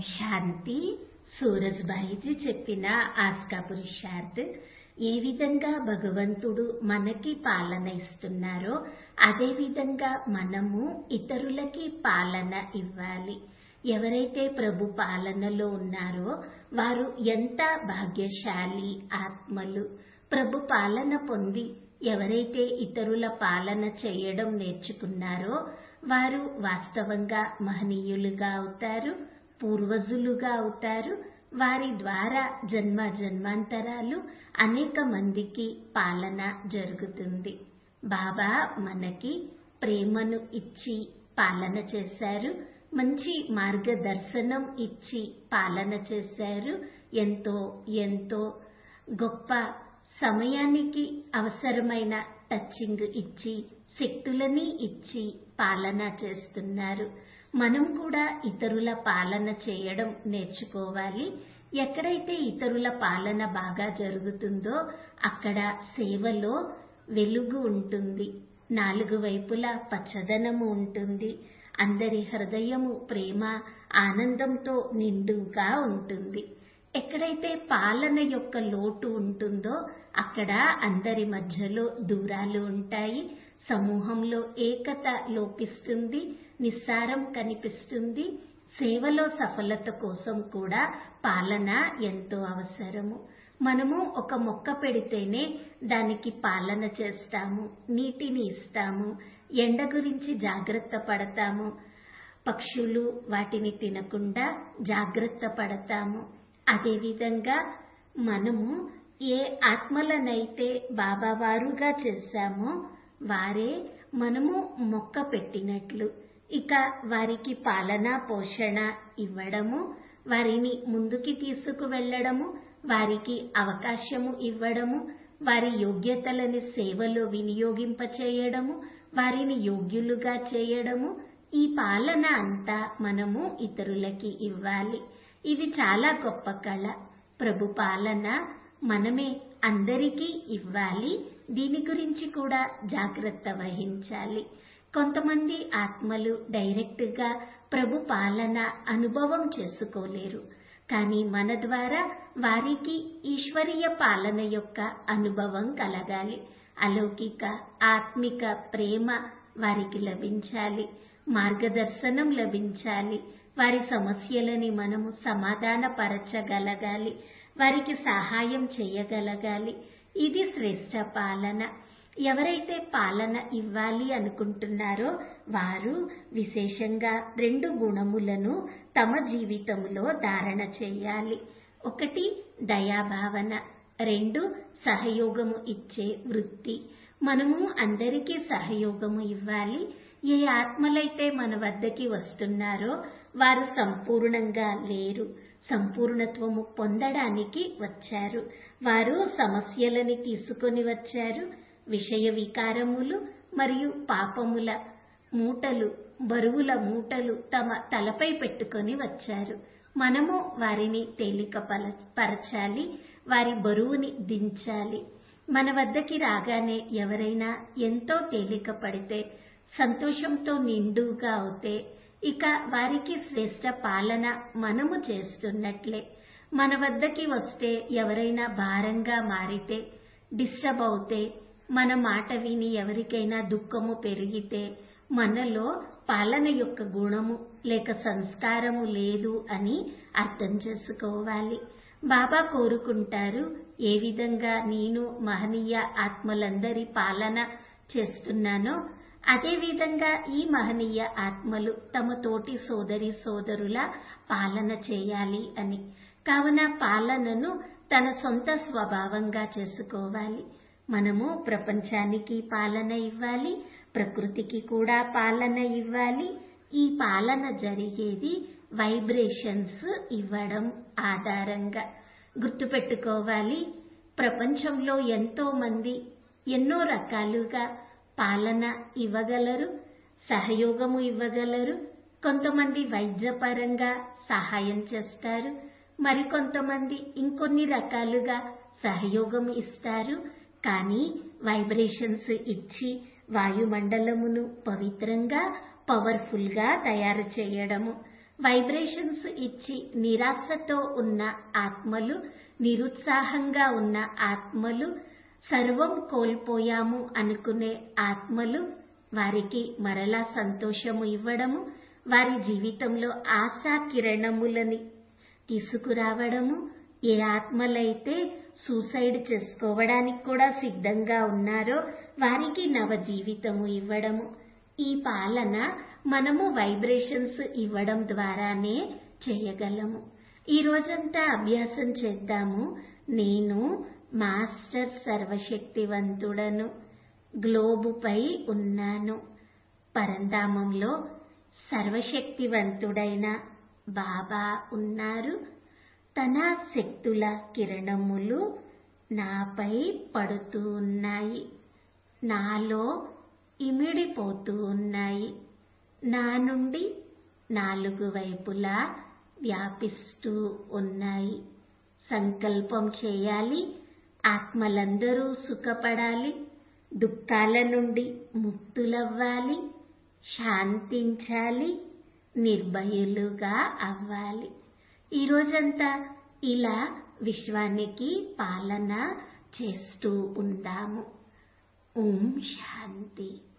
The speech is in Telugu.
శాంతి సూరజ్భాయిజీ చెప్పిన ఆస్కా పురుషార్థ్ ఏ విధంగా భగవంతుడు మనకి పాలన ఇస్తున్నారో అదే విధంగా మనము ఇతరులకి పాలన ఇవ్వాలి ఎవరైతే ప్రభు పాలనలో ఉన్నారో వారు ఎంత భాగ్యశాలి ఆత్మలు ప్రభు పాలన పొంది ఎవరైతే ఇతరుల పాలన చేయడం నేర్చుకున్నారో వారు వాస్తవంగా మహనీయులుగా అవుతారు పూర్వజులుగా అవుతారు వారి ద్వారా జన్మ జన్మాంతరాలు అనేక మందికి పాలన జరుగుతుంది బాబా మనకి ప్రేమను ఇచ్చి పాలన చేశారు మంచి మార్గదర్శనం ఇచ్చి పాలన చేశారు ఎంతో ఎంతో గొప్ప సమయానికి అవసరమైన టచింగ్ ఇచ్చి శక్తులని ఇచ్చి పాలన చేస్తున్నారు మనం కూడా ఇతరుల పాలన చేయడం నేర్చుకోవాలి ఎక్కడైతే ఇతరుల పాలన బాగా జరుగుతుందో అక్కడ సేవలో వెలుగు ఉంటుంది నాలుగు వైపులా పచ్చదనము ఉంటుంది అందరి హృదయము ప్రేమ ఆనందంతో నిండుగా ఉంటుంది ఎక్కడైతే పాలన యొక్క లోటు ఉంటుందో అక్కడ అందరి మధ్యలో దూరాలు ఉంటాయి సమూహంలో ఏకత లోపిస్తుంది నిస్సారం కనిపిస్తుంది సేవలో సఫలత కోసం కూడా పాలన ఎంతో అవసరము మనము ఒక మొక్క పెడితేనే దానికి పాలన చేస్తాము నీటిని ఇస్తాము ఎండ గురించి జాగ్రత్త పడతాము పక్షులు వాటిని తినకుండా జాగ్రత్త పడతాము అదేవిధంగా మనము ఏ ఆత్మలనైతే బాబావారుగా చేశామో వారే మనము మొక్క పెట్టినట్లు ఇక వారికి పాలన పోషణ ఇవ్వడము వారిని ముందుకి తీసుకువెళ్లడము వారికి అవకాశము ఇవ్వడము వారి యోగ్యతలని సేవలో వినియోగింపచేయడము వారిని యోగ్యులుగా చేయడము ఈ పాలన అంతా మనము ఇతరులకి ఇవ్వాలి ఇది చాలా గొప్ప కళ ప్రభు పాలన మనమే అందరికీ ఇవ్వాలి దీని గురించి కూడా జాగ్రత్త వహించాలి కొంతమంది ఆత్మలు డైరెక్ట్ గా ప్రభు పాలన అనుభవం చేసుకోలేరు కానీ మన ద్వారా వారికి ఈశ్వరీయ పాలన యొక్క అనుభవం కలగాలి అలౌకిక ఆత్మిక ప్రేమ వారికి లభించాలి మార్గదర్శనం లభించాలి వారి సమస్యలని మనము సమాధానపరచగలగాలి వారికి సహాయం చేయగలగాలి ఇది శ్రేష్ట పాలన ఎవరైతే పాలన ఇవ్వాలి అనుకుంటున్నారో వారు విశేషంగా రెండు గుణములను తమ జీవితంలో ధారణ చేయాలి ఒకటి దయాభావన రెండు సహయోగము ఇచ్చే వృత్తి మనము అందరికీ సహయోగము ఇవ్వాలి ఏ ఆత్మలైతే మన వద్దకి వస్తున్నారో వారు సంపూర్ణంగా లేరు సంపూర్ణత్వము పొందడానికి వచ్చారు వారు సమస్యలని తీసుకొని వచ్చారు విషయ వికారములు మరియు పాపముల మూటలు బరువుల మూటలు తమ తలపై పెట్టుకొని వచ్చారు మనము వారిని తేలిక పరచాలి వారి బరువుని దించాలి మన వద్దకి రాగానే ఎవరైనా ఎంతో తేలిక పడితే సంతోషంతో నిండుగా అవుతే ఇక వారికి శ్రేష్ట పాలన మనము చేస్తున్నట్లే మన వద్దకి వస్తే ఎవరైనా భారంగా మారితే డిస్టర్బ్ అవుతే మన మాట విని ఎవరికైనా దుఃఖము పెరిగితే మనలో పాలన యొక్క గుణము లేక సంస్కారము లేదు అని అర్థం చేసుకోవాలి బాబా కోరుకుంటారు ఏ విధంగా నేను మహనీయ ఆత్మలందరి పాలన చేస్తున్నానో అదేవిధంగా ఈ మహనీయ ఆత్మలు తమ తోటి సోదరి సోదరుల పాలన చేయాలి అని కావున పాలనను తన సొంత స్వభావంగా చేసుకోవాలి మనము ప్రపంచానికి పాలన ఇవ్వాలి ప్రకృతికి కూడా పాలన ఇవ్వాలి ఈ పాలన జరిగేది వైబ్రేషన్స్ ఇవ్వడం ఆధారంగా గుర్తుపెట్టుకోవాలి ప్రపంచంలో ఎంతో మంది ఎన్నో రకాలుగా పాలన ఇవ్వగలరు సహయోగము ఇవ్వగలరు కొంతమంది వైద్యపరంగా సహాయం చేస్తారు మరికొంతమంది ఇంకొన్ని రకాలుగా సహయోగం ఇస్తారు కానీ వైబ్రేషన్స్ ఇచ్చి వాయుమండలమును పవిత్రంగా పవర్ఫుల్ గా తయారు చేయడము వైబ్రేషన్స్ ఇచ్చి నిరాశతో ఉన్న ఆత్మలు నిరుత్సాహంగా ఉన్న ఆత్మలు సర్వం కోల్పోయాము అనుకునే ఆత్మలు వారికి మరలా సంతోషము ఇవ్వడము వారి జీవితంలో ఆశా కిరణములని తీసుకురావడము ఏ ఆత్మలైతే సూసైడ్ చేసుకోవడానికి కూడా సిద్ధంగా ఉన్నారో వారికి నవ జీవితము ఇవ్వడము ఈ పాలన మనము వైబ్రేషన్స్ ఇవ్వడం ద్వారానే చేయగలము ఈ రోజంతా అభ్యాసం చేద్దాము నేను మాస్టర్ సర్వశక్తివంతుడను గ్లోబుపై ఉన్నాను పరంధామంలో సర్వశక్తివంతుడైన బాబా ఉన్నారు తన శక్తుల కిరణములు నాపై పడుతూ ఉన్నాయి నాలో ఇమిడిపోతూ ఉన్నాయి నా నుండి నాలుగు వైపులా వ్యాపిస్తూ ఉన్నాయి సంకల్పం చేయాలి ఆత్మలందరూ సుఖపడాలి దుఃఖాల నుండి ముక్తులవ్వాలి శాంతించాలి నిర్భయులుగా అవ్వాలి ఈ రోజంతా ఇలా విశ్వానికి పాలన చేస్తూ ఉందాము ఓం శాంతి